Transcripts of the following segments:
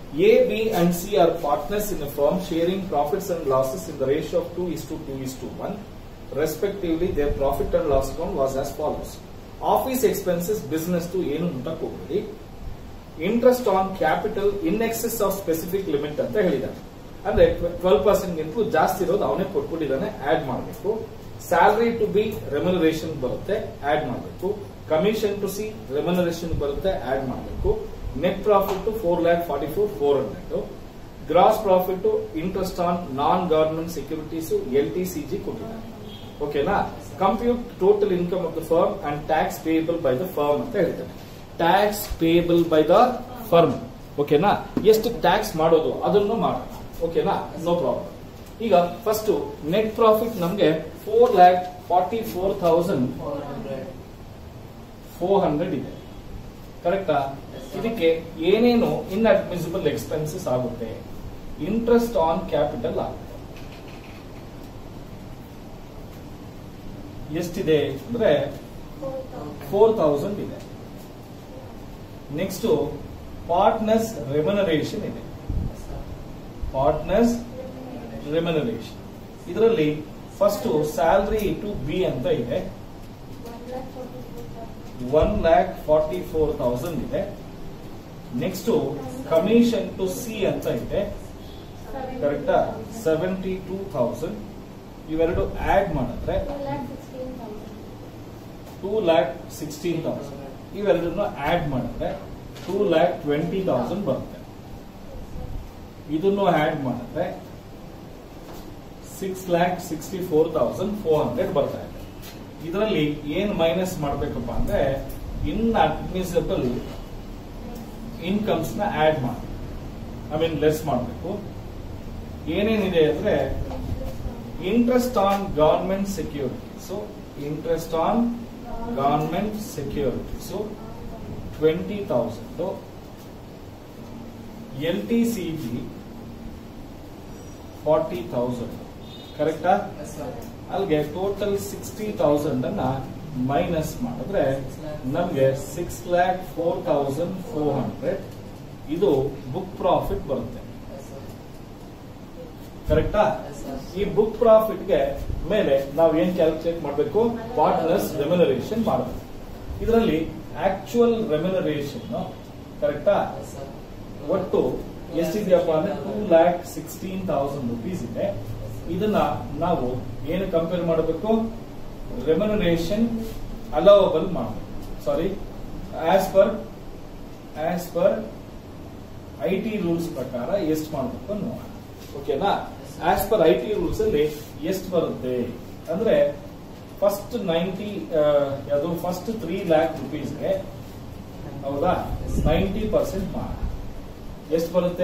A, B, and C are partners in a firm sharing profits and losses in the ratio of 2 is to 2 is to 1. Respectively, their profit and loss account was as follows. Office expenses, business to ಏನು ಮುಟ್ಟಕ್ ಹೋಗ್ಬೇಡಿ interest on capital in excess of specific limit ಅಂತ ಹೇಳಿದ್ದಾರೆ ಅಂದ್ರೆ twelve percent ಗಿಂತಲೂ ಜಾಸ್ತಿ ಇರೋದು ಅವನೇ ಕೊಟ್ಬಿಟ್ಟಿದ್ದಾನೆ ಆಡ್ ಮಾಡಬೇಕು ಸ್ಯಾಲರಿ ಟು ಬಿ ರೆಮ್ಯುನರೇಷನ್ ಬರುತ್ತೆ ಆಡ್ ಮಾಡಬೇಕು ಕಮಿಷನ್ ಟು ಸಿ ರೆಮ್ಯುನರೇಷನ್ ಬರುತ್ತೆ ಆಡ್ ಮಾಡಬೇಕು net profit four lakh forty four four hundred gross profit interest on non government securities L T C G ಕೊಟ್ಟಿದ್ದಾರೆ ಓಕೆನಾ compute total income of the firm and tax payable by the firm ಅಂತ ಹೇಳ್ತಾರೆ tax payable by the firm ಓಕೆನಾ ಎಷ್ಟು tax ಮಾಡೋದು ಅದನ್ನು ಮಾಡೋಣ ಓಕೆನಾ ನೋ ಪ್ರಾಬ್ಲಮ್ ಈಗ ಫಸ್ಟ್ ನೆಟ್ ಪ್ರಾಫಿಟ್ ನಮಗೆ four lakh forty four thousand four hundred ಇದೆ ಕರೆಕ್ಟಾ ಇದಕ್ಕೆ ಏನೇನು ಇನ್ಅಡ್ಮಿಸಿಬಲ್ ಎಕ್ಸ್ಪೆನ್ಸಸ್ ಆಗುತ್ತೆ ಇಂಟ್ರೆಸ್ಟ್ ಆನ್ ಕ್ಯಾಪಿಟಲ್ ಆಗುತ್ತೆ ಎಷ್ಟಿದೆ ಅಂದ್ರೆ ಫೋರ್ ತೌಸಂಡ್ ಇದೆ ನೆಕ್ಸ್ಟ್ ಪಾರ್ಟ್ನರ್ಸ್ ರೆಮ್ಯುನರೇಷನ್ ಇದೆ ಪಾರ್ಟ್ನರ್ಸ್ ರೆಮ್ಯುನರೇಷನ್ ಇದರಲ್ಲಿ ಫಸ್ಟ್ ಸ್ಯಾಲರಿ ಟು ಬಿ ಅಂತ ಇದೆ one lakh forty four thousand ಇದೆ ನೆಕ್ಸ್ಟ್ ಕಮಿಷನ್ ಟು ಸಿ ಅಂತ ಇದೆ ಕರೆಕ್ಟಾ ಸೆವೆಂಟಿ ಟೂ ಥೌಸಂಡ್ ಇವೆರಡು ಆಡ್ ಮಾಡಿದ್ರೆ ಟೂ ಲ್ಯಾಕ್ ಸಿಕ್ಸ್ಟೀನ್ ತೌಸಂಡ್ ಇವೆರಡನ್ನು ಆಡ್ ಮಾಡಿದ್ರೆ ಟೂ ಲ್ಯಾಕ್ ಟ್ವೆಂಟಿ ತೌಸಂಡ್ ಬರುತ್ತೆ ಇದನ್ನು ಆಡ್ ಮಾಡಿದ್ರೆ six lakh sixty four thousand four hundred ಬರ್ತಾ ಇದೆ ಇದರಲ್ಲಿ ಏನ್ ಮೈನಸ್ ಮಾಡ್ಬೇಕಪ್ಪ ಅಂದ್ರೆ ಇನ್ ಅಡ್ಮಿಸಿಬಲ್ ಇನ್ಕಮ್ಸ್ ನ ಆಡ್ ಮಾಡಿ ಐ ಮೀನ್ ಲೆಸ್ ಮಾಡಬೇಕು ಏನೇನಿದೆ ಅಂದ್ರೆ interest on government securities interest on government securities twenty thousand L T C G forty thousand ಕರೆಕ್ಟಾ ಅಲ್ಲಿಗೆ ಟೋಟಲ್ ಸಿಕ್ಸ್ಟಿ ತೌಸಂಡ್ ಅನ್ನ ಮೈನಸ್ ಮಾಡಿದ್ರೆ ನಮ್ಗೆ six lakh four thousand four hundred ಇದು ಬುಕ್ ಪ್ರಾಫಿಟ್ ಬರುತ್ತೆ ಕರೆಕ್ಟಾ ಈ ಬುಕ್ ಪ್ರಾಫಿಟ್ ಗೆ ಮೇಲೆ ನಾವು ಏನ್ ಕ್ಯಾಲ್ಕುಲೇಟ್ ಮಾಡಬೇಕು ಪಾರ್ಟ್ನರ್ಸ್ ರೆಮ್ಯುನರೇಷನ್ ಮಾಡಬೇಕು ಇದರಲ್ಲಿ ಆಕ್ಚುಯಲ್ ರೆಮ್ಯುನರೇಷನ್ ಕರೆಕ್ಟಾ ಒಟ್ಟು ಎಷ್ಟಿದೆಯಪ್ಪ ಅಂದ್ರೆ two lakh sixteen thousand rupees ಇದೆ ಇದನ್ನ ನಾವು ಏನು ಕಂಪೇರ್ ಮಾಡಬೇಕು ರೆಮ್ಯುನರೇಷನ್ ಅಲೋವಬಲ್ ಮಾಡಬೇಕು sorry as per as per I T rules ಪ್ರಕಾರ ಎಷ್ಟು ಮಾಡಬೇಕು ನೋಡೋಣ ಓಕೆನಾ as per I T rules ಅಲ್ಲಿ ಎಷ್ಟು ಬರುತ್ತೆ ಅಂದ್ರೆ ಫಸ್ಟ್ ನೈಂಟಿ ಅದು ಫಸ್ಟ್ ತ್ರೀ ಲ್ಯಾಕ್ ರುಪೀಸ್ಗೆ ಹೌದಾ ನೈಂಟಿ ಪರ್ಸೆಂಟ್ ಮಾಡ ಎಷ್ಟು ಬರುತ್ತೆ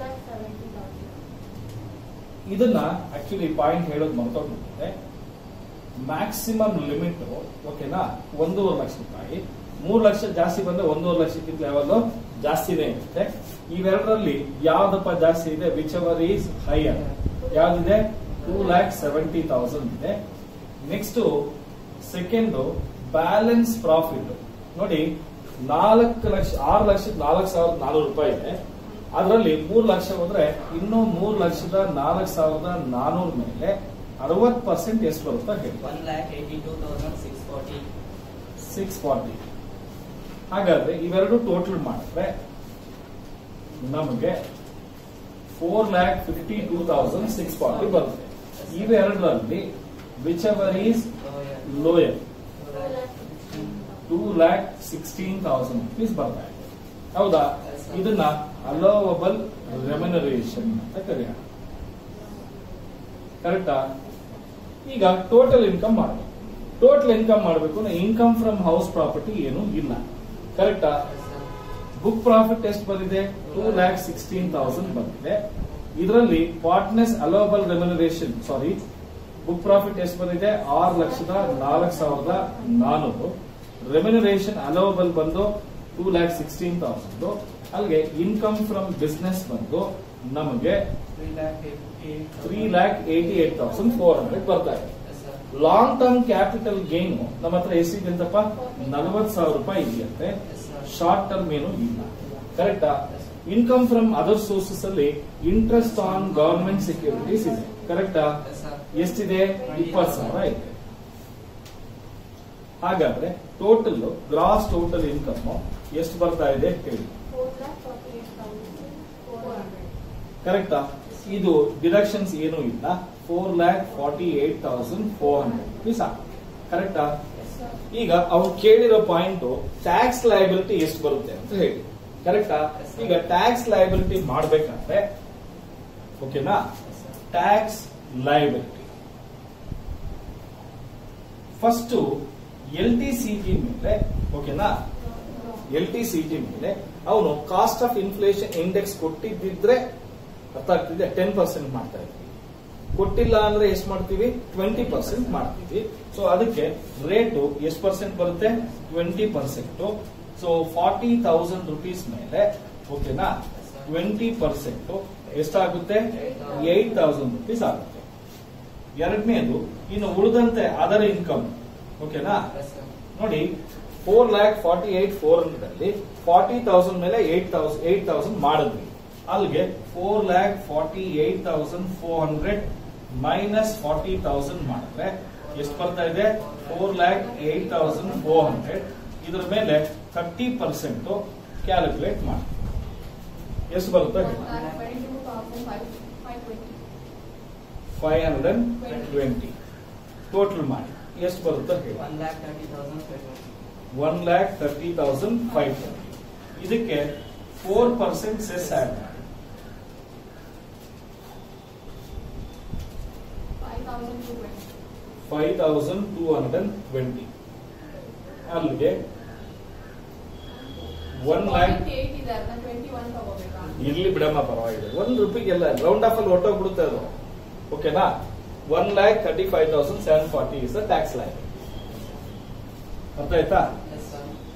ಇದನ್ನ ಆಕ್ಚುಲಿ ಪಾಯಿಂಟ್ ಹೇಳೋದು ಮರ್ತೋಗ್ಬಿಟ್ಟಿದೆ ಮ್ಯಾಕ್ಸಿಮಮ್ ಲಿಮಿಟ್ ಓಕೆನಾ ಒಂದೂವರೆ ಲಕ್ಷ ರೂಪಾಯಿ ಮೂರು ಲಕ್ಷ ಜಾಸ್ತಿ ಬಂದ್ರೆ ಒಂದೂವರೆ ಲಕ್ಷಕ್ಕಿಂತ ಲೆವೆಲ್ ಜಾಸ್ತಿನೇ ಇರುತ್ತೆ ಇವೆರಡರಲ್ಲಿ ಯಾವ್ದಪ್ಪ ಜಾಸ್ತಿ ಇದೆ ವಿಚ್ ಎವರ್ ಈಸ್ ಹೈಯರ್ ಯಾವ್ದಿದೆ ಟೂ ಲ್ಯಾಕ್ ಸೆವೆಂಟಿ ತೌಸಂಡ್ ಇದೆ ನೆಕ್ಸ್ಟ್ ಸೆಕೆಂಡ್ ಬ್ಯಾಲೆನ್ಸ್ ಪ್ರಾಫಿಟ್ ನೋಡಿ ನಾಲ್ಕು ಲಕ್ಷ ಆರು ಲಕ್ಷದ ನಾಲ್ಕು ಸಾವಿರದ ನಾನೂರು ರೂಪಾಯಿ ಇದೆ ಅದರಲ್ಲಿ ಮೂರು ಲಕ್ಷ ಹೋದ್ರೆ ಇನ್ನೂ ಮೂರು ಲಕ್ಷದ ನಾಲ್ಕು ಸಾವಿರದ ನಾನೂರ ಮೇಲೆ ಅರವತ್ ಪರ್ಸೆಂಟ್ ಎಷ್ಟು ಬರುತ್ತಾ ಹೇಳಿ one lakh eighty two thousand six forty six forty ಹಾಗಾದ್ರೆ ಇವೆರಡು ಟೋಟಲ್ ಮಾಡಿದ್ರೆ ನಮಗೆ four lakh fifty two thousand six forty ಬರುತ್ತೆ ಇವೆರಡರಲ್ಲಿ whichever is lower two lakh sixteen thousand rupees ಬರ್ತಾ ಇದೆ ಹೌದಾ ಇದನ್ನ ಅಲೋವಬಲ್ ರೆಮ್ಯುನರೇಷನ್ ಅಂತ ಕರೆಯೋಣ ಕರೆಕ್ಟಾ ಈಗ ಟೋಟಲ್ ಇನ್ಕಮ್ ಮಾಡಬೇಕು ಟೋಟಲ್ ಇನ್ಕಮ್ ಮಾಡಬೇಕು ಅಂದ್ರೆ ಇನ್ಕಮ್ ಫ್ರಮ್ ಹೌಸ್ ಪ್ರಾಪರ್ಟಿ ಏನು ಇಲ್ಲ ಕರೆಕ್ಟಾ ಬುಕ್ ಪ್ರಾಫಿಟ್ ಎಷ್ಟು ಬಂದಿದೆ ಟೂ ಲ್ಯಾಕ್ ಸಿಕ್ಸ್ಟೀನ್ ತೌಸಂಡ್ ಬಂದಿದೆ ಇದರಲ್ಲಿ partners allowable remuneration sorry book profit ಎಷ್ಟು ಬಂದಿದೆ ಆರು ಲಕ್ಷದ ನಾಲ್ಕು ಸಾವಿರದ ನಾನೂರು ರೆಮ್ಯುನರೇಷನ್ ಅಲೋಬಲ್ ಬಂದು ಟೂ ಲ್ಯಾಕ್ ಸಿಕ್ಸ್ಟೀನ್ ತೌಸಂಡ್ ಅಲ್ಲಿಗೆ ಇನ್ಕಮ್ ಫ್ರಮ್ ಬಿಸ್ನೆಸ್ ಬಂದು ನಮಗೆ three lakh eighty three lakh eighty eight thousand four hundred ಬರ್ತಾ ಇದೆ ಲಾಂಗ್ ಟರ್ಮ್ ಕ್ಯಾಪಿಟಲ್ ಗೇನ್ ನಮ್ಮ ಹತ್ರ ಎಷ್ಟಿದೆ ಅಂತಪ್ಪ ನಲವತ್ ಸಾವಿರ ರೂಪಾಯಿ ಇದೆಯಂತೆ ಶಾರ್ಟ್ ಟರ್ಮ್ ಏನು ಇಲ್ಲ ಕರೆಕ್ಟಾ ಇನ್ಕಮ್ ಫ್ರಮ್ ಅದರ್ ಸೋರ್ಸಸ್ ಅಲ್ಲಿ ಇಂಟ್ರೆಸ್ಟ್ ಆನ್ ಗವರ್ಮೆಂಟ್ ಸೆಕ್ಯೂರಿಟೀಸ್ ಇದೆ ಕರೆಕ್ಟಾ Yes, sir. ಎಷ್ಟಿದೆ ಇಪ್ಪತ್ತು ಸಾವಿರ ಇದೆ ಹಾಗಾದ್ರೆ ಟೋಟಲ್ ಗ್ರಾಸ್ ಟೋಟಲ್ ಇನ್ಕಮ್ ಎಷ್ಟು ಬರ್ತಾ ಇದೆ ಹೇಳಿ ಕರೆಕ್ಟಾ ಇದು ಡಿಡಕ್ಷನ್ಸ್ ಏನೂ ಇಲ್ಲ four lakh forty eight thousand four hundred rupees ಆಗುತ್ತೆ ಕರೆಕ್ಟಾ ಈಗ ಅವ್ರು ಕೇಳಿರೋ ಪಾಯಿಂಟ್ ಟ್ಯಾಕ್ಸ್ ಲಯಬಿಲಿಟಿ ಎಷ್ಟು ಬರುತ್ತೆ ಅಂತ ಹೇಳಿ ಕರೆಕ್ಟಾ Yes, sir. ಈಗ ಟ್ಯಾಕ್ಸ್ ಲಯಬಿಲಿಟಿ ಮಾಡ್ಬೇಕಂದ್ರೆ ಓಕೆನಾ Yes, sir. Tax liability first L T C T ಮೇಲೆ ಓಕೆನಾ ಎಲ್ ಟಿ ಸಿ ಟಿ ಮೇಲೆ ಅವನು ಕಾಸ್ಟ್ ಆಫ್ ಇನ್ಫ್ಲೇಷನ್ ಇಂಡೆಕ್ಸ್ ಕೊಟ್ಟಿದ್ದಿದ್ರೆ ಅರ್ಥ ಆಗ್ತಿದೆ ಟೆನ್ ಪರ್ಸೆಂಟ್ ಮಾಡ್ತಾ ಇದ್ವಿ ಕೊಟ್ಟಿಲ್ಲ ಅಂದ್ರೆ ಎಷ್ಟು ಮಾಡ್ತೀವಿ ಟ್ವೆಂಟಿ ಪರ್ಸೆಂಟ್ ಮಾಡ್ತೀವಿ ಸೊ ಅದಕ್ಕೆ ರೇಟು ಎಷ್ಟು ಪರ್ಸೆಂಟ್ ಬರುತ್ತೆ twenty percent so forty thousand rupees ಮೇಲೆ ಓಕೆನಾ ಟ್ವೆಂಟಿ ಪರ್ಸೆಂಟ್ ಎಷ್ಟಾಗುತ್ತೆ ಏಟ್ ತೌಸಂಡ್ ರುಪೀಸ್ ಆಗುತ್ತೆ ಎರಡನೇದು ಇನ್ನು ಉಳಿದಂತೆ ಅದರ್ ಇನ್ಕಮ್ ಓಕೆನಾ Yes, sir. ನೋಡಿ four lakh forty eight four hundred ಅಲ್ಲಿ ಫಾರ್ಟಿ ತೌಸಂಡ್ ಮೇಲೆ ಏಟ್ ತೌಸಂಡ್ ಏಟ್ ತೌಸಂಡ್ ಮಾಡಿದ್ವಿ ಅಲ್ಲಿಗೆ four lakh forty eight thousand four hundred minus forty thousand ಮಾಡಿದ್ರೆ ಎಷ್ಟು ಬರ್ತಾ ಇದೆ four lakh eight thousand four hundred ಇದ್ರ ಮೇಲೆ ಥರ್ಟಿ ಪರ್ಸೆಂಟ್ ಕ್ಯಾಲ್ಕುಲೇಟ್ ಮಾಡಿ ಎಷ್ಟು ಬರುತ್ತೆ five hundred and twenty total ಮಾಡಿ ಎಷ್ಟು ಬರುತ್ತೆ ಹೇಳಿ One lakh thirty thousand five hundred. One lakh thirty thousand five twenty ಇದಕ್ಕೆ ಫೋರ್ ಪರ್ಸೆಂಟ್ ಸೆಸ್ ಆಡ್ ಮಾಡಿ five thousand two hundred and twenty ಅಲ್ಲಿಗೆ ಒನ್ ಲ್ಯಾಕ್ ಇರ್ಲಿ ಬಿಡಮ್ಮ ಪರವಾಗಿಲ್ಲ ಒಂದ್ ರುಪಿಗೆಲ್ಲ ರೌಂಡ್ ಆಫ್ ಅಲ್ಲಿ ಹೊಟ್ಟೋಗ್ಬಿಡುತ್ತೆ ಅದು ಓಕೆನಾ one lakh thirty five thousand seven forty is the tax line ಅರ್ಥ ಆಯ್ತಾ Yes, sir.